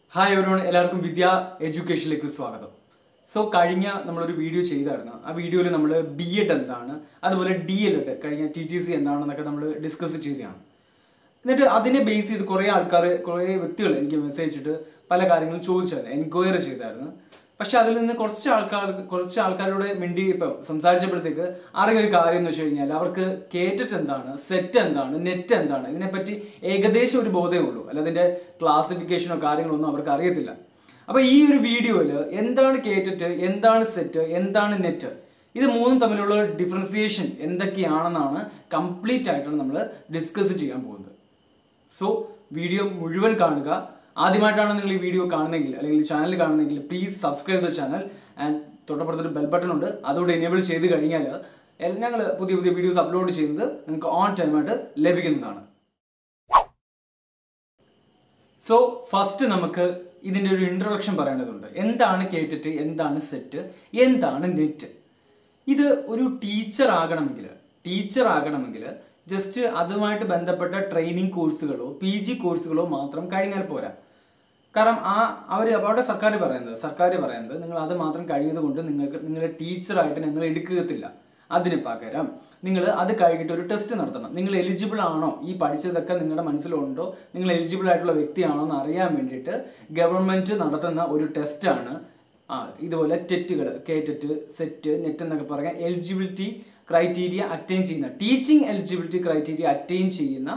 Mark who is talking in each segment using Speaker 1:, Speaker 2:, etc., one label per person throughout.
Speaker 1: hi everyone എല്ലാവർക്കും വിദ്യ എഡ്യൂക്കേഷനിലേക്ക് സ്വാഗതം so കഴിഞ്ഞ നമ്മളൊരു വീഡിയോ ചെയ്തായിരുന്നു ആ വീഡിയോയിൽ നമ്മൾ ബി എഡ് എന്താണ് അതുപോലെ ഡി എൽ എഡ് കഴിഞ്ഞ ടി ടി സി എന്താണെന്നൊക്കെ നമ്മൾ ഡിസ്കസ് ചെയ്തതാണ് എന്നിട്ട് അതിനെ ബേസ് ചെയ്ത് കുറേ ആൾക്കാർ കുറേ വ്യക്തികൾ എനിക്ക് മെസ്സേജ് ഇട്ട് പല കാര്യങ്ങളും ചോദിച്ചായിരുന്നു എൻക്വയറി ചെയ്തായിരുന്നു പക്ഷെ അതിൽ നിന്ന് കുറച്ച് ആൾക്കാർ കുറച്ച് ആൾക്കാരോട് മിണ്ടി ഇപ്പം സംസാരിച്ചപ്പോഴത്തേക്ക് അറിയ ഒരു കാര്യം എന്ന് വെച്ച് കഴിഞ്ഞാൽ അവർക്ക് കേറ്ററ്റ് എന്താണ് സെറ്റ് എന്താണ് നെറ്റ് എന്താണ് ഇതിനെപ്പറ്റി ഏകദേശം ഒരു ബോധമേ ഉള്ളൂ അല്ല അതിൻ്റെ ക്ലാസിഫിക്കേഷനോ കാര്യങ്ങളോ ഒന്നും അവർക്ക് അറിയത്തില്ല അപ്പോൾ ഈ ഒരു വീഡിയോയിൽ എന്താണ് കേറ്ററ്റ് എന്താണ് സെറ്റ് എന്താണ് നെറ്റ് ഇത് മൂന്നും തമ്മിലുള്ള ഡിഫറൻസിയേഷൻ എന്തൊക്കെയാണെന്നാണ് കംപ്ലീറ്റ് ആയിട്ടാണ് നമ്മൾ ഡിസ്കസ് ചെയ്യാൻ പോകുന്നത് സോ വീഡിയോ മുഴുവൻ കാണുക ആദ്യമായിട്ടാണ് നിങ്ങൾ ഈ വീഡിയോ കാണുന്നെങ്കിൽ അല്ലെങ്കിൽ ചാനൽ കാണുന്നെങ്കിൽ please subscribe the channel and തൊട്ടപ്പുറത്തൊരു ബെൽ ബട്ടൺ ഉണ്ട് അതോടെ എനേബിൾ ചെയ്ത് കഴിഞ്ഞാൽ ഞങ്ങൾ പുതിയ പുതിയ വീഡിയോസ് അപ്ലോഡ് ചെയ്യുന്നത് നിങ്ങൾക്ക് ഓൺ ടൈമായിട്ട് ലഭിക്കുന്നതാണ് സോ ഫസ്റ്റ് നമുക്ക് ഇതിൻ്റെ ഒരു ഇൻട്രൊഡക്ഷൻ പറയേണ്ടതുണ്ട് എന്താണ് കേട്ടിട്ട് എന്താണ് സെറ്റ് എന്താണ് നെറ്റ് ഇത് ഒരു ടീച്ചർ ആകണമെങ്കിൽ ടീച്ചർ ആകണമെങ്കിൽ ജസ്റ്റ് അതുമായിട്ട് ബന്ധപ്പെട്ട ട്രെയിനിങ് കോഴ്സുകളോ പി ജി കോഴ്സുകളോ മാത്രം കഴിഞ്ഞാൽ പോരാ കാരണം ആ അവർ അവിടെ സർക്കാർ പറയുന്നത് സർക്കാർ പറയുന്നത് നിങ്ങൾ അത് മാത്രം കഴിയുന്നത് കൊണ്ട് നിങ്ങൾക്ക് നിങ്ങളെ ടീച്ചറായിട്ട് ഞങ്ങൾ എടുക്കത്തില്ല അതിന് പകരം നിങ്ങൾ അത് കഴിഞ്ഞിട്ട് ഒരു ടെസ്റ്റ് നടത്തണം നിങ്ങൾ എലിജിബിൾ ആണോ ഈ പഠിച്ചതൊക്കെ നിങ്ങളുടെ മനസ്സിലുണ്ടോ നിങ്ങൾ എലിജിബിൾ ആയിട്ടുള്ള വ്യക്തിയാണോ എന്ന് അറിയാൻ വേണ്ടിയിട്ട് ഗവൺമെൻറ് നടത്തുന്ന ഒരു ടെസ്റ്റാണ് ആ ഇതുപോലെ ടെറ്റുകൾ കെ ടെറ്റ് സെറ്റ് നെറ്റ് എന്നൊക്കെ പറയാൻ എലിജിബിലിറ്റി ക്രൈറ്റീരിയ അറ്റൈൻ ചെയ്യുന്ന ടീച്ചിങ് എലിജിബിലിറ്റി ക്രൈറ്റീരിയ അറ്റൈൻ ചെയ്യുന്ന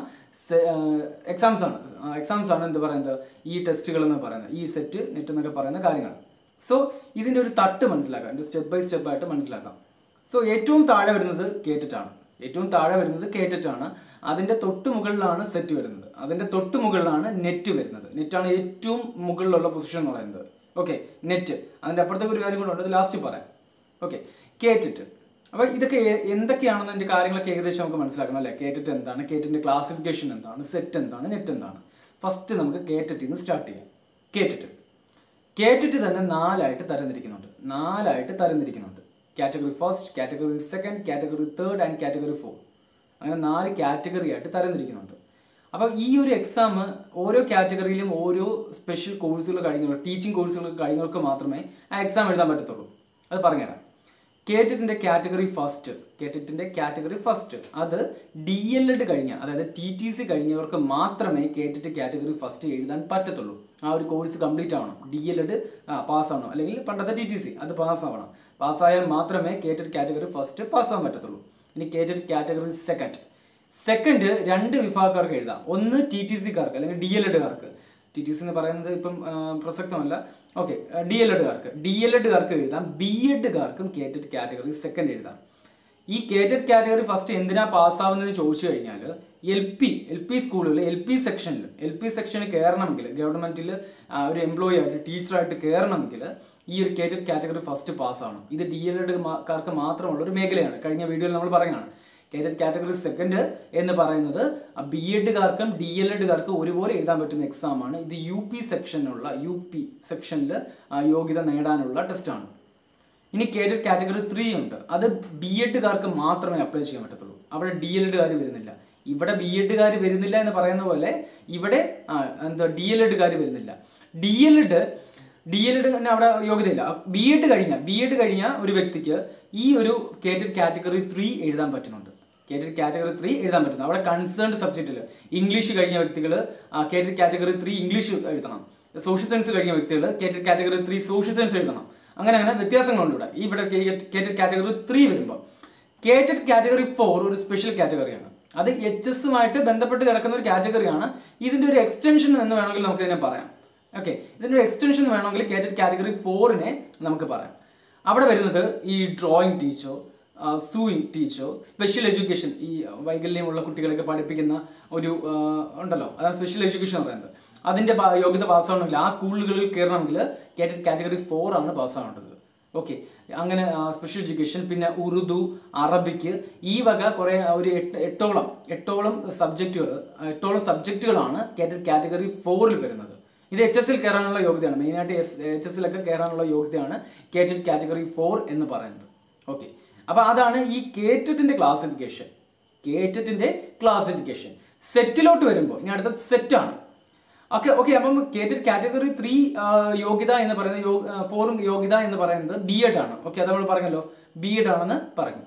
Speaker 1: എക്സാംസ് ആണ് എക്സാംസ് ആണ് എന്ത് പറയുന്നത് ഈ ടെസ്റ്റുകൾ എന്ന് പറയുന്നത് ഈ സെറ്റ് നെറ്റ് എന്നൊക്കെ പറയുന്ന കാര്യങ്ങൾ സോ ഇതിൻ്റെ ഒരു തട്ട് മനസ്സിലാക്കാം സ്റ്റെപ്പ് ബൈ സ്റ്റെപ്പ് ആയിട്ട് മനസ്സിലാക്കാം സോ ഏറ്റവും താഴെ വരുന്നത് കേറ്ററ്റ് ആണ് ഏറ്റവും താഴെ വരുന്നത് കേറ്ററ്റ് ആണ് അതിൻ്റെ തൊട്ട് മുകളിലാണ് സെറ്റ് വരുന്നത് അതിൻ്റെ തൊട്ട് മുകളിലാണ് നെറ്റ് വരുന്നത് നെറ്റാണ് ഏറ്റവും മുകളിലുള്ള പൊസിഷൻ എന്ന് പറയുന്നത് ഓക്കെ നെറ്റ് അതിൻ്റെ അപ്പുറത്തേക്ക് ഒരു കാര്യം കൂടെ ഉണ്ട് അത് ലാസ്റ്റ് പറയാം ഓക്കെ കേറ്ററ്റ് അപ്പോൾ ഇതൊക്കെ എ- എന്തൊക്കെയാണെന്ന് അതിൻ്റെ കാര്യങ്ങളൊക്കെ ഏകദേശം നമുക്ക് മനസ്സിലാക്കണം അല്ലേ കേറ്ററ്റ് എന്താണ് കേറ്ററ്റിൻ്റെ ക്ലാസിഫിക്കേഷൻ എന്താണ് സെറ്റ് എന്താണ് നെറ്റ് എന്താണ് ഫസ്റ്റ് നമുക്ക് കേറ്ററ്റിൽ നിന്ന് സ്റ്റാർട്ട് ചെയ്യാം കേറ്ററ്റ് കേറ്ററ്റ് തന്നെ നാലായിട്ട് തരംതിരിക്കുന്നുണ്ട് നാലായിട്ട് തരംതിരിക്കുന്നുണ്ട് category first category second category third and category four അങ്ങനെ നാല് കാറ്റഗറി ആയിട്ട് തരംതിരിക്കുന്നുണ്ട് അപ്പോൾ ഈ ഒരു എക്സാം ഓരോ കാറ്റഗറിയിലും ഓരോ സ്പെഷ്യൽ കോഴ്സുകൾ കഴിഞ്ഞവർ ടീച്ചിങ് കോഴ്സുകൾ കഴിഞ്ഞവർക്ക് മാത്രമേ ആ എക്സാം എഴുതാൻ പറ്റത്തുള്ളൂ അത് പറഞ്ഞുതരാം കേറ്ററ്റിൻ്റെ കാറ്റഗറി ഫസ്റ്റ് കേറ്ററ്റിൻ്റെ കാറ്റഗറി ഫസ്റ്റ് അത് ഡി എൽ എഡ് കഴിഞ്ഞ അതായത് ടി ടി സി കഴിഞ്ഞവർക്ക് മാത്രമേ കേറ്ററ്റ് കാറ്റഗറി ഫസ്റ്റ് എഴുതാൻ പറ്റത്തുള്ളൂ ആ ഒരു കോഴ്സ് കംപ്ലീറ്റ് ആവണം ഡി എൽ എഡ് പാസ്സാവണം അല്ലെങ്കിൽ പണ്ടത്തെ ടി ടി സി അത് പാസ്സാവണം പാസ്സായാൽ മാത്രമേ കേറ്ററ്റ് കാറ്റഗറി ഫസ്റ്റ് പാസ്സാവാൻ പറ്റത്തുള്ളൂ ഇനി കേറ്ററ്റ് കാറ്റഗറി സെക്കൻഡ് സെക്കൻഡ് രണ്ട് വിഭാഗക്കാർക്ക് എഴുതാം ഒന്ന് ടി ടി സിക്കാർക്ക് അല്ലെങ്കിൽ ഡി എൽ എഡുകാർക്ക് ടി ടി സി എന്ന് പറയുന്നത് ഇപ്പം ആ, പ്രസക്തമല്ല ഓക്കെ ഡി എൽ എഡുകാർക്ക് ഡി എൽ എഡുകാർക്ക് എഴുതാം ബി എഡുകാർക്കും കേറ്റഡ് കാറ്റഗറി സെക്കൻഡ് എഴുതാം ഈ കേറ്റഡ് കാറ്റഗറി ഫസ്റ്റ് എന്തിനാ പാസ്സാവുന്നതെന്ന് ചോദിച്ചു കഴിഞ്ഞാൽ എൽ പി എൽ പി സ്കൂളുകളിൽ എൽ പി സെക്ഷനിൽ എൽ പി സെക്ഷനിൽ കയറണമെങ്കിൽ ഗവൺമെൻറ്റിൽ ഒരു എംപ്ലോയി ആയിട്ട് ടീച്ചറായിട്ട് കയറണമെങ്കിൽ ഈ ഒരു കേറ്റഡ് കാറ്റഗറി ഫസ്റ്റ് പാസ്സാവണം ഇത് ഡി എൽ എഡുകാർക്ക് മാത്രമുള്ള ഒരു മേഖലയാണ് കഴിഞ്ഞ വീഡിയോയിൽ നമ്മൾ പറയുകയാണ് കേറ്റഡ് കാറ്റഗറി സെക്കൻഡ് എന്ന് പറയുന്നത് ബി എഡുകാർക്കും ഡി എൽ എഡുകാർക്കും ഒരുപോലെ എഴുതാൻ പറ്റുന്ന എക്സാമാണ് ഇത് യു പി സെക്ഷനുള്ള യു പി സെക്ഷനിൽ യോഗ്യത നേടാനുള്ള ടെസ്റ്റാണ് ഇനി കേറ്റഡ് കാറ്റഗറി ത്രീ ഉണ്ട് അത് ബി എഡുകാർക്ക് മാത്രമേ അപ്ലൈ ചെയ്യാൻ പറ്റത്തുള്ളൂ അവിടെ ഡി എൽ എഡുകാർ വരുന്നില്ല ഇവിടെ ബി എഡുകാർ വരുന്നില്ല എന്ന് പറയുന്ന പോലെ ഇവിടെ ആ, എന്താ ഡി എൽ എഡുകാർ വരുന്നില്ല D L Ed D L Ed തന്നെ അവിടെ യോഗ്യതയില്ല ബി എഡ് കഴിഞ്ഞ ബി എഡ് കഴിഞ്ഞ ഒരു വ്യക്തിക്ക് ഈ ഒരു കേറ്റഡ് കാറ്റഗറി ത്രീ എഴുതാൻ പറ്റുന്നുണ്ട് കേറ്റഡ് കാറ്റഗറി ത്രീ എഴുതാൻ പറ്റുന്നു അവിടെ കൺസേൺഡ് സബ്ജക്റ്റിൽ ഇംഗ്ലീഷ് കഴിഞ്ഞ വ്യക്തികൾ കേറ്റഡ് കാറ്റഗറി ത്രീ ഇംഗ്ലീഷ് എഴുതണം സോഷ്യൽ സയൻസ് കഴിഞ്ഞ വ്യക്തികൾ KTET category three social science എഴുതണം അങ്ങനെ അങ്ങനെ വ്യത്യാസങ്ങളുണ്ട് ഇവിടെ ഈ ഇവിടെ കേറ്റഡ് കാറ്റഗറി ത്രീ വരുമ്പോൾ കേറ്റഡ് കാറ്റഗറി ഫോർ ഒരു സ്പെഷ്യൽ കാറ്റഗറിയാണ് അത് എച്ച് എസുമായിട്ട് ബന്ധപ്പെട്ട് കിടക്കുന്ന ഒരു കാറ്റഗറിയാണ് ഇതിന്റെ ഒരു എക്സ്റ്റൻഷൻ എന്ന് വേണമെങ്കിൽ നമുക്ക് ഇതിനെ പറയാം ഓക്കെ ഇതിന്റെ ഒരു എക്സ്റ്റൻഷൻ വേണമെങ്കിൽ കേറ്റഡ് കാറ്റഗറി ഫോറിനെ നമുക്ക് പറയാം അവിടെ വരുന്നത് ഈ ഡ്രോയിങ് ടീച്ചോ സൂയിങ് ടീച്ചോ സ്പെഷ്യൽ എഡ്യൂക്കേഷൻ ഈ വൈകല്യമുള്ള കുട്ടികളൊക്കെ പഠിപ്പിക്കുന്ന ഒരു ആ, ഉണ്ടല്ലോ അതാണ് സ്പെഷ്യൽ എഡ്യൂക്കേഷൻ എന്ന് പറയുന്നത് അതിന്റെ പാ- യോഗ്യത പാസ്സാവണമെങ്കിൽ ആ സ്കൂളുകളിൽ കയറണമെങ്കിൽ കേറ്റഡ് കാറ്റഗറി ഫോർ ആണ് പാസ്സാവേണ്ടത് ഓക്കെ അങ്ങനെ സ്പെഷ്യൽ എഡ്യൂക്കേഷൻ പിന്നെ ഉറുദു അറബിക്ക് ഈ വക കുറേ ഒരു എട്ട് എട്ടോളം എട്ടോളം സബ്ജക്റ്റുകൾ എട്ടോളം സബ്ജക്റ്റുകളാണ് കേറ്റഡ് കാറ്റഗറി ഫോറിൽ വരുന്നത് ഇത് എച്ച് എസിൽ കയറാനുള്ള യോഗ്യതയാണ് മെയിനായിട്ട് എസ് എച്ച് എസിലൊക്കെ കയറാനുള്ള യോഗ്യതയാണ് കേറ്റഡ് കാറ്റഗറി ഫോർ എന്ന് പറയുന്നത് ഓക്കെ അപ്പോൾ അതാണ് ഈ കേറ്ററ്റിൻ്റെ ക്ലാസിഫിക്കേഷൻ കേറ്ററ്റിൻ്റെ ക്ലാസിഫിക്കേഷൻ സെറ്റിലോട്ട് വരുമ്പോൾ ഇനി അടുത്ത സെറ്റാണ് ഓക്കെ ഓക്കെ അപ്പം കേറ്റഡ് കാറ്റഗറി ത്രീ യോഗ്യത എന്ന് പറയുന്നത് ഫോറും യോഗ്യത എന്ന് പറയുന്നത് ബി എഡ് ആണ് ഓക്കെ അത് നമ്മൾ പറഞ്ഞല്ലോ ബി എഡ് ആണെന്ന് പറഞ്ഞു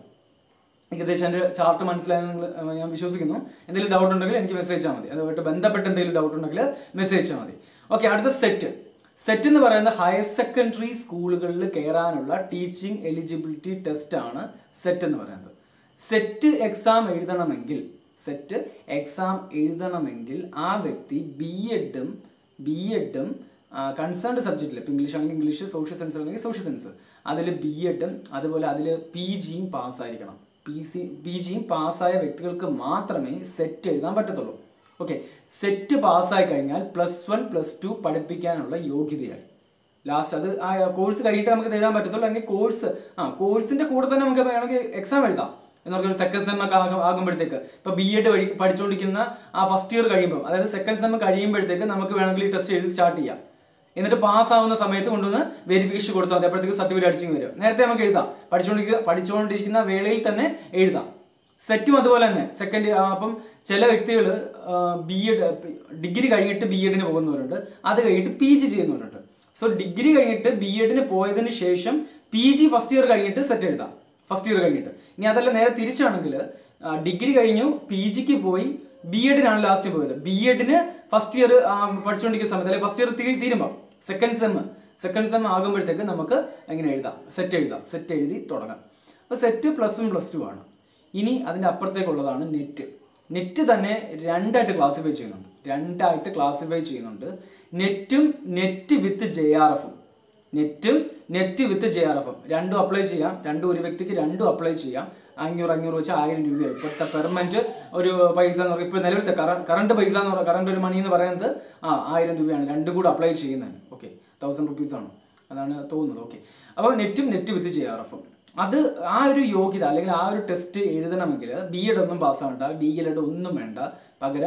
Speaker 1: ഏകദേശം എൻ്റെ ചാർട്ട് മനസ്സിലായെന്ന് നിങ്ങൾ ഏഹ്, ഞാൻ വിശ്വസിക്കുന്നു എന്തെങ്കിലും ഡൗട്ട് ഉണ്ടെങ്കിൽ എനിക്ക് മെസ്സേജ് ചെയ്താൽ മതി അതുമായിട്ട് ബന്ധപ്പെട്ട് എന്തെങ്കിലും ഡൗട്ട് ഉണ്ടെങ്കിൽ മെസ്സേജ് ചെയ്താൽ മതി ഓക്കെ അടുത്ത സെറ്റ് സെറ്റ് എന്ന് പറയുന്നത് ഹയർ സെക്കൻഡറി സ്കൂളുകളിൽ കയറാനുള്ള ടീച്ചിങ് എലിജിബിലിറ്റി ടെസ്റ്റ് ആണ് സെറ്റ് എന്ന് പറയുന്നത് സെറ്റ് എക്സാം എഴുതണമെങ്കിൽ സെറ്റ് എക്സാം എഴുതണമെങ്കിൽ ആ വ്യക്തി ബി എഡും ബി എഡും കൺസേൺഡ് സബ്ജക്റ്റിൽ ഇപ്പോൾ ഇംഗ്ലീഷ് ആണെങ്കിൽ ഇംഗ്ലീഷ് സോഷ്യൽ സയൻസ് ആണെങ്കിൽ സോഷ്യൽ സയൻസ് അതിൽ ബി എഡും അതുപോലെ അതിൽ പി ജിയും പാസ്സായിരിക്കണം പി സി പി ജിയും പാസ്സായ വ്യക്തികൾക്ക് മാത്രമേ സെറ്റ് എഴുതാൻ പറ്റത്തുള്ളൂ ഓക്കെ സെറ്റ് പാസ്സായി കഴിഞ്ഞാൽ പ്ലസ് വൺ പ്ലസ് ടു പഠിപ്പിക്കാനുള്ള യോഗ്യതയായി ലാസ്റ്റ് അത് ആ കോഴ്സ് കഴിഞ്ഞിട്ട് നമുക്ക് ഇത് എഴുതാൻ പറ്റത്തുള്ളൂ അല്ലെങ്കിൽ കോഴ്സ് ആ കോഴ്സിന്റെ കൂടെ തന്നെ നമുക്ക് വേണമെങ്കിൽ എക്സാം എഴുതാം എന്ന് പറഞ്ഞാൽ സെക്കൻഡ് സെം ഒക്കെ ആകും ആകുമ്പോഴത്തേക്ക് ഇപ്പൊ ബി എഡ് വഴി പഠിച്ചുകൊണ്ടിരിക്കുന്ന ആ ഫസ്റ്റ് ഇയർ കഴിയുമ്പോൾ അതായത് സെക്കൻഡ് സെം കഴിയുമ്പോഴത്തേക്ക് നമുക്ക് വേണമെങ്കിൽ ഈ ടെസ്റ്റ് എഴുതി സ്റ്റാർട്ട് ചെയ്യാം എന്നിട്ട് പാസ് ആവുന്ന സമയത്ത് കൊണ്ടുവന്ന് വെരിഫിക്കേഷൻ കൊടുത്താൽ മതി അപ്പോഴത്തേക്ക് സർട്ടിഫിക്കറ്റ് അടിച്ചു വരും നേരത്തെ നമുക്ക് എഴുതാം പഠിച്ചുകൊണ്ടിരിക്കുന്ന പഠിച്ചുകൊണ്ടിരിക്കുന്ന വേളയിൽ തന്നെ എഴുതാം സെറ്റും അതുപോലെ തന്നെ സെക്കൻഡ് അപ്പം ചില വ്യക്തികൾ ബി എഡ് ഡിഗ്രി കഴിഞ്ഞിട്ട് ബി എഡിന് പോകുന്നവരുണ്ട് അത് കഴിഞ്ഞിട്ട് പി ജി ചെയ്യുന്നവരുണ്ട് സോ ഡിഗ്രി കഴിഞ്ഞിട്ട് ബി എഡിന് പോയതിന് ശേഷം പി ജി ഫസ്റ്റ് ഇയർ കഴിഞ്ഞിട്ട് സെറ്റ് എഴുതാം ഫസ്റ്റ് ഇയർ കഴിഞ്ഞിട്ട് ഇനി അതല്ല നേരെ തിരിച്ചാണെങ്കിൽ ഡിഗ്രി കഴിഞ്ഞു പി ജിക്ക് പോയി ബി എഡിനാണ് ലാസ്റ്റ് പോയത് ബി എഡിന് ഫസ്റ്റ് ഇയർ പഠിച്ചുകൊണ്ടിരിക്കുന്ന സമയത്ത് അല്ലെങ്കിൽ ഫസ്റ്റ് ഇയർ തീരുമ്പോൾ സെക്കൻഡ് സെം സെക്കൻഡ് സെം ആകുമ്പോഴത്തേക്ക് നമുക്ക് എങ്ങനെ എഴുതാം സെറ്റ് എഴുതാം സെറ്റ് എഴുതി തുടങ്ങാം അപ്പോൾ SET plus one plus two ആണ് ഇനി അതിൻ്റെ അപ്പുറത്തേക്കുള്ളതാണ് നെറ്റ് നെറ്റ് തന്നെ രണ്ടായിട്ട് ക്ലാസിഫൈ ചെയ്യുന്നുണ്ട് രണ്ടായിട്ട് ക്ലാസിഫൈ ചെയ്യുന്നുണ്ട് നെറ്റും നെറ്റ് വിത്ത് ജെ ആർ എഫും നെറ്റും നെറ്റ് വിത്ത് ജെ ആർ എഫും രണ്ടും അപ്ലൈ ചെയ്യാം രണ്ടും ഒരു വ്യക്തിക്ക് രണ്ടും അപ്ലൈ ചെയ്യാം അഞ്ഞൂറ് അഞ്ഞൂറ് വെച്ച് ആയിരം രൂപയായി ഇപ്പോഴത്തെ പെർമനന്റ് ഒരു പൈസ എന്ന് പറയുന്നത് ഇപ്പോൾ നിലവിലത്തെ കറണ്ട് പൈസ എന്ന് പറയുന്നത് കറണ്ട് ഒരു മണി എന്ന് പറയുന്നത് ആ ആയിരം രൂപയാണ് രണ്ടും കൂടെ അപ്ലൈ ചെയ്യുന്നതിന് ഓക്കെ തൗസൻഡ് റുപ്പീസ് ആണ് അതാണ് തോന്നുന്നത് ഓക്കെ അപ്പോൾ നെറ്റും നെറ്റ് വിത്ത് ജെ ആർ എഫും അത് ആ ഒരു യോഗ്യത അല്ലെങ്കിൽ ആ ഒരു ടെസ്റ്റ് എഴുതണമെങ്കിൽ ബി എഡ് ഒന്നും പാസ്സാവണ്ട ഡി എൽ എഡ് ഒന്നും വേണ്ട പകരം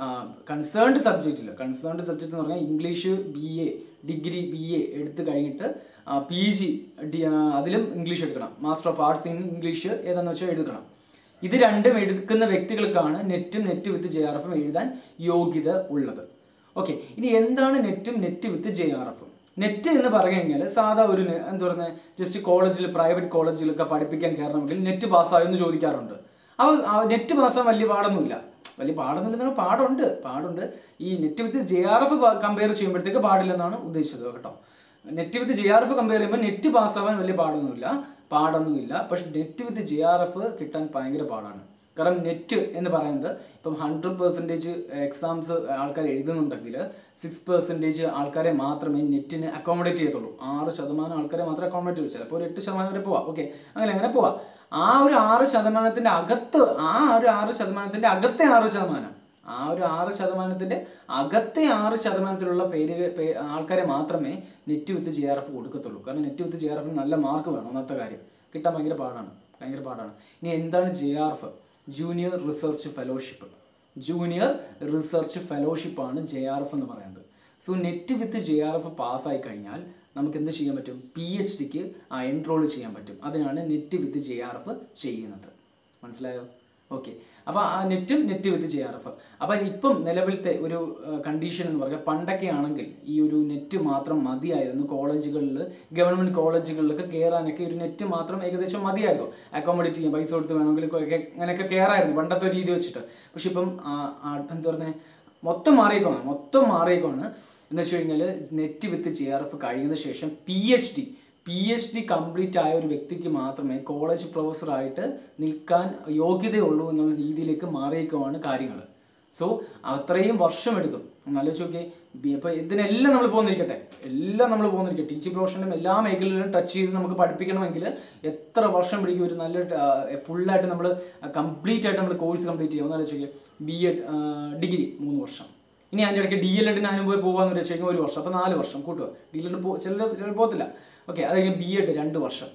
Speaker 1: കൺസേൺഡ് സബ്ജക്റ്റിൽ കൺസേൺഡ് സബ്ജക്റ്റ് എന്ന് പറഞ്ഞാൽ English B A degree B A എടുത്ത് കഴിഞ്ഞിട്ട് പി ജി ഡി അതിലും ഇംഗ്ലീഷ് എടുക്കണം master of arts in English ഏതാണെന്ന് വെച്ചാൽ എടുക്കണം ഇത് രണ്ടും എടുക്കുന്ന വ്യക്തികൾക്കാണ് നെറ്റും നെറ്റ് വിത്ത് ജെ ആർ എഫും എഴുതാൻ യോഗ്യത ഉള്ളത് ഓക്കെ ഇനി എന്താണ് നെറ്റും നെറ്റ് വിത്ത് ജെ ആർ എഫും നെറ്റ് എന്ന് പറഞ്ഞു കഴിഞ്ഞാൽ സാധാ ഒരു നെ- എന്താ പറയുന്നത് ജസ്റ്റ് കോളേജിൽ പ്രൈവറ്റ് കോളേജിലൊക്കെ പഠിപ്പിക്കാൻ കയറണമെങ്കിൽ നെറ്റ് പാസ്സായോ എന്ന് ചോദിക്കാറുണ്ട് അപ്പോൾ നെറ്റ് പാസ്സാൻ വലിയ പാടൊന്നുമില്ല വലിയ പാടൊന്നുമില്ല പാടുണ്ട് പാടുണ്ട് ഈ NET with J R F compare ചെയ്യുമ്പോഴത്തേക്ക് പാടില്ലെന്നാണ് ഉദ്ദേശിച്ചത് കേട്ടോ NET with J R F compare ചെയ്യുമ്പോൾ നെറ്റ് പാസ്സാവാൻ വലിയ പാടൊന്നുമില്ല പാടൊന്നുമില്ല പക്ഷെ NET with J R F കിട്ടാൻ ഭയങ്കര പാടാണ് കാരണം നെറ്റ് എന്ന് പറയുന്നത് ഇപ്പം ഹൺഡ്രഡ് പെർസെൻറ്റേജ് എക്സാംസ് ആൾക്കാർ എഴുതുന്നുണ്ടെങ്കിൽ സിക്സ് പെർസെൻറ്റേജ് ആൾക്കാരെ മാത്രമേ നെറ്റിന് അക്കോമഡേറ്റ് ചെയ്യത്തുള്ളൂ ആറ് ശതമാനം ആൾക്കാരെ മാത്രമേ അക്കോമഡേറ്റ് ചെയ്യൂ ചിലപ്പോൾ ഒരു എട്ട് ശതമാനം വരെ പോവാം ഓക്കെ അങ്ങനെ അങ്ങനെ പോവാം ആ ഒരു ആറ് ശതമാനത്തിൻ്റെ അകത്ത് ആ ഒരു ആറ് ശതമാനത്തിൻ്റെ അകത്തെ ആറ് ശതമാനം ആ ഒരു ആറ് ശതമാനത്തിന്റെ അകത്തെ ആറ് ശതമാനത്തിലുള്ള പേര് പേ- ആൾക്കാരെ മാത്രമേ NET with J R F കൊടുക്കത്തുള്ളൂ കാരണം നെറ്റ് വിത്ത് ജെ ആർ എഫിന് നല്ല മാർക്ക് വേണം ഒന്നാമത്തെ കാര്യം കിട്ടാൻ ഭയങ്കര പാടാണ് ഭയങ്കര പാടാണ് ഇനി എന്താണ് J R F junior research fellowship junior research fellowship ആണ് ജെ ആർ എഫ് എന്ന് പറയുന്നത് so NET with J R F പാസ്സായി കഴിഞ്ഞാൽ നമുക്ക് എന്ത് ചെയ്യാൻ പറ്റും പി എച്ച് ഡിക്ക് എൻറോൾ ചെയ്യാൻ പറ്റും അതിനാണ് NET with J R F ചെയ്യുന്നത് മനസ്സിലായോ ഓക്കെ അപ്പോൾ ആ നെറ്റും NET with J R F അപ്പം ഇപ്പം നിലവിലത്തെ ഒരു കണ്ടീഷൻ എന്ന് പറഞ്ഞാൽ പണ്ടൊക്കെ ആണെങ്കിൽ ഈ ഒരു നെറ്റ് മാത്രം മതിയായിരുന്നു കോളേജുകളിൽ ഗവൺമെൻറ് കോളേജുകളിലൊക്കെ കയറാനൊക്കെ ഒരു നെറ്റ് മാത്രം ഏകദേശം മതിയായിരുന്നു അക്കോമഡേറ്റ് ചെയ്യാൻ പൈസ കൊടുത്ത് വേണമെങ്കിൽ ഒക്കെ അങ്ങനെയൊക്കെ കയറായിരുന്നു പണ്ടത്തെ രീതി വെച്ചിട്ട് പക്ഷെ ഇപ്പം ആ, ആ, എന്താ പറയുന്നത് മൊത്തം മാറിയേക്കാണ് മൊത്തം മാറിയേക്കാണ് എന്ന് വെച്ച് കഴിഞ്ഞാൽ NET with J R F കഴിയുന്ന ശേഷം P H D P H D complete ആയ ഒരു വ്യക്തിക്ക് മാത്രമേ കോളേജ് പ്രൊഫസറായിട്ട് നിൽക്കാൻ യോഗ്യതയുള്ളൂ എന്നുള്ള രീതിയിലേക്ക് മാറിയേക്കുവാണ് കാര്യങ്ങൾ സോ അത്രയും വർഷമെടുക്കും എന്നാലോചിച്ച് നോക്കിയേ ഇപ്പോൾ ഇതിനെല്ലാം നമ്മൾ പോകുന്നിരിക്കട്ടെ എല്ലാം നമ്മൾ പോകുന്നിരിക്കട്ടെ ടീച്ചിങ് പ്രൊഫഷനും എല്ലാ മേഖലയിലും ടച്ച് ചെയ്ത് നമുക്ക് പഠിപ്പിക്കണമെങ്കിൽ എത്ര വർഷം പിടിക്കും ഒരു നല്ല ഫുള്ളായിട്ട് നമ്മൾ കംപ്ലീറ്റ് ആയിട്ട് നമ്മൾ കോഴ്സ് കംപ്ലീറ്റ് ചെയ്യാം എന്നാലോചിച്ച് നോക്കിയേ ബി എഡ് ഡിഗ്രി മൂന്ന് വർഷം ഇനി അതിൻ്റെ ഇടയ്ക്ക് ഡി എൽ എഡിന് അനുഭവം പോകാന്ന് വെച്ച് കഴിഞ്ഞാൽ ഒരു വർഷം അപ്പോൾ നാല് വർഷം കൂട്ടുക ഡി എൽ എഡ് പോ ചില ചില പോകത്തില്ല ഓക്കെ അത് കഴിഞ്ഞ് ബി എഡ് രണ്ട് വർഷം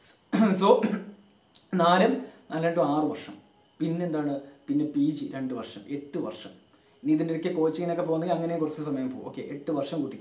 Speaker 1: സോ നാലും നാല് രണ്ടും ആറ് വർഷം പിന്നെന്താണ് പിന്നെ പി ജി രണ്ട് വർഷം എട്ട് വർഷം ഇനി ഇതിൻ്റെ ഇടയ്ക്ക് കോച്ചിങ്ങിനൊക്കെ പോകുന്നെങ്കിൽ അങ്ങനെ കുറച്ച് സമയം പോകും ഓക്കെ എട്ട് വർഷം കൂട്ടിക്കും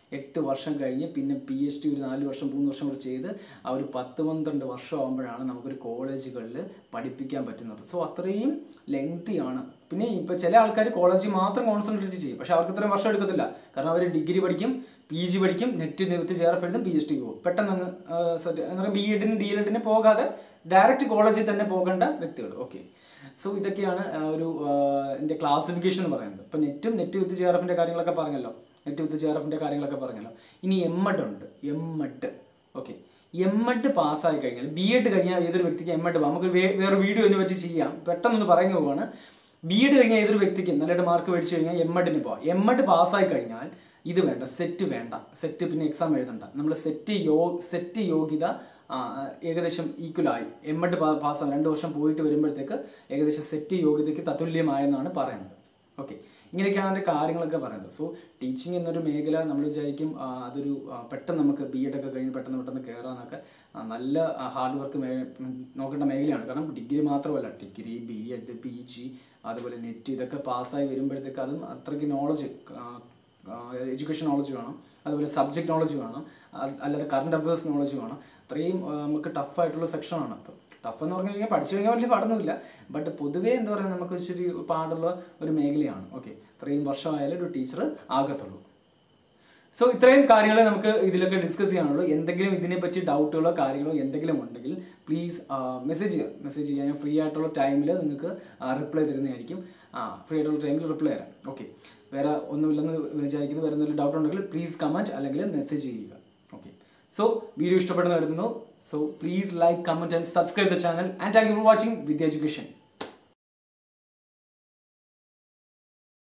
Speaker 1: എട്ട് വർഷം കഴിഞ്ഞ് പിന്നെ പി എച്ച് ഡി ഒരു നാല് വർഷം മൂന്ന് വർഷം കൂടി ചെയ്ത് ആ ഒരു പത്ത് പന്ത്രണ്ട് വർഷം ആകുമ്പോഴാണ് നമുക്കൊരു കോളേജുകളിൽ പഠിപ്പിക്കാൻ പറ്റുന്നത് സോ അത്രയും ലെങ്തിയാണ് പിന്നെ ഇപ്പോൾ ചില ആൾക്കാർ കോളേജിൽ മാത്രം കോൺസെൻട്രേറ്റ് ചെയ്യും പക്ഷേ അവർക്ക് ഇത്രയും വർഷം എടുക്കത്തില്ല കാരണം അവർ ഡിഗ്രി പഠിക്കും പി ജി പഠിക്കും NET with J R F എഴുതും പി എച്ച് ഡി പോകും പെട്ടെന്ന് അങ്ങ് സെറ്റ് എന്ന് പറയുമ്പോൾ ബി എഡിന് ഡി എഡിന് പോകാതെ ഡയറക്റ്റ് കോളേജിൽ തന്നെ പോകേണ്ട വ്യക്തികൾ ഓക്കെ സോ ഇതൊക്കെയാണ് ആ, ഒരു ആ, എൻ്റെ ക്ലാസിഫിക്കേഷൻ എന്ന് പറയുന്നത് ഇപ്പം നെറ്റും നെറ്റ് വിത്ത് ജെ ആർ എഫിൻ്റെ കാര്യങ്ങളൊക്കെ പറഞ്ഞല്ലോ നെറ്റ് വിത്ത് ജെ ആർ എഫിൻ്റെ കാര്യങ്ങളൊക്കെ പറഞ്ഞല്ലോ ഇനി എം എഡ് ഉണ്ട് M Ed okay M Ed പാസ്സായി കഴിഞ്ഞാൽ ബി എഡ് കഴിഞ്ഞാൽ ഏതൊരു വ്യക്തിക്ക് എം എഡ് നമുക്ക് വേ- വേറെ വീഡിയോ ഇതിനെ പറ്റി ചെയ്യാം പെട്ടെന്നൊന്ന് പറഞ്ഞു പോവാണ് ബി എഡ് കഴിഞ്ഞാൽ ഏതൊരു വ്യക്തിക്ക് നല്ലതായിട്ട് മാർക്ക് മേടിച്ചു കഴിഞ്ഞാൽ എം എഡിന് പോവാം എം എഡ് പാസ്സായി കഴിഞ്ഞാൽ ഇത് വേണ്ട സെറ്റ് വേണ്ട സെറ്റ് പിന്നെ എക്സാം എഴുതണ്ട നമ്മൾ സെറ്റ് യോ സെറ്റ് യോഗ്യത ആ, ഏകദേശം ഈക്വൽ ആയി എം എഡ് പാസ്സാകും രണ്ട് വർഷം പോയിട്ട് വരുമ്പോഴത്തേക്ക് ഏകദേശം സെറ്റ് യോഗ്യതയ്ക്ക് തത്തുല്യമായെന്നാണ് പറയുന്നത് ഓക്കെ ഇങ്ങനെയൊക്കെയാണ് അതിൻ്റെ കാര്യങ്ങളൊക്കെ പറയുന്നത് സോ ടീച്ചിങ് എന്നൊരു മേഖല നമ്മൾ വിചാരിക്കും ആ, അതൊരു ആ, പെട്ടെന്ന് നമുക്ക് ബി എഡ് ഒക്കെ കഴിഞ്ഞ് പെട്ടെന്ന് പെട്ടെന്ന് കയറാനൊക്കെ ആ, നല്ല ഹാർഡ് വർക്ക് നോക്കേണ്ട മേഖലയാണ് കാരണം ഡിഗ്രി മാത്രമല്ല degree B Ed P G അതുപോലെ നെറ്റ് ഇതൊക്കെ പാസ്സായി വരുമ്പോഴത്തേക്ക് അതും അത്രയ്ക്ക് നോളജ് എഡ്യൂക്കേഷൻ നോളജ് വേണം അതുപോലെ സബ്ജക്ട് നോളജ് വേണം അത് അല്ലാതെ കറണ്ട് അഫയേഴ്സ് നോളജ് വേണം അത്രയും ആ, നമുക്ക് ടഫായിട്ടുള്ള സെക്ഷനാണ് അപ്പോൾ ടഫ് എന്ന് പറഞ്ഞു കഴിഞ്ഞാൽ പഠിച്ചു കഴിഞ്ഞാൽ വലിയ പാടൊന്നുമില്ല ബട്ട് പൊതുവേ എന്താ പറയുക നമുക്ക് ഇച്ചിരി പാടുള്ള ഒരു മേഖലയാണ് ഓക്കെ ഇത്രയും വർഷമായാലും ഒരു ടീച്ചർ ആകത്തുള്ളൂ സോ ഇത്രയും കാര്യങ്ങൾ നമുക്ക് ഇതിലൊക്കെ ഡിസ്കസ് ചെയ്യാനുള്ളൂ എന്തെങ്കിലും ഇതിനെ പറ്റി ഡൗട്ടുകളോ കാര്യങ്ങളോ എന്തെങ്കിലും ഉണ്ടെങ്കിൽ പ്ലീസ് മെസ്സേജ് ചെയ്യുക മെസ്സേജ് ചെയ്യാൻ ഞാൻ ഫ്രീ ആയിട്ടുള്ള ടൈമിൽ നിങ്ങൾക്ക് റിപ്ലൈ തരുന്നതായിരിക്കും ആ ഫ്രീ ആയിട്ടുള്ള ടൈമിൽ റിപ്ലൈ തരാം ഓക്കെ വേറെ ഒന്നുമില്ലെന്ന് വിചാരിക്കുന്നു വേറെ എന്തെങ്കിലും ഡൗട്ട് ഉണ്ടെങ്കിൽ പ്ലീസ് കമൻറ്റ് അല്ലെങ്കിൽ മെസ്സേജ് ചെയ്യുക ഓക്കെ സോ വീഡിയോ ഇഷ്ടപ്പെടുന്ന വരുന്നു so please like comment and subscribe the channel and thank you for watching Vidya education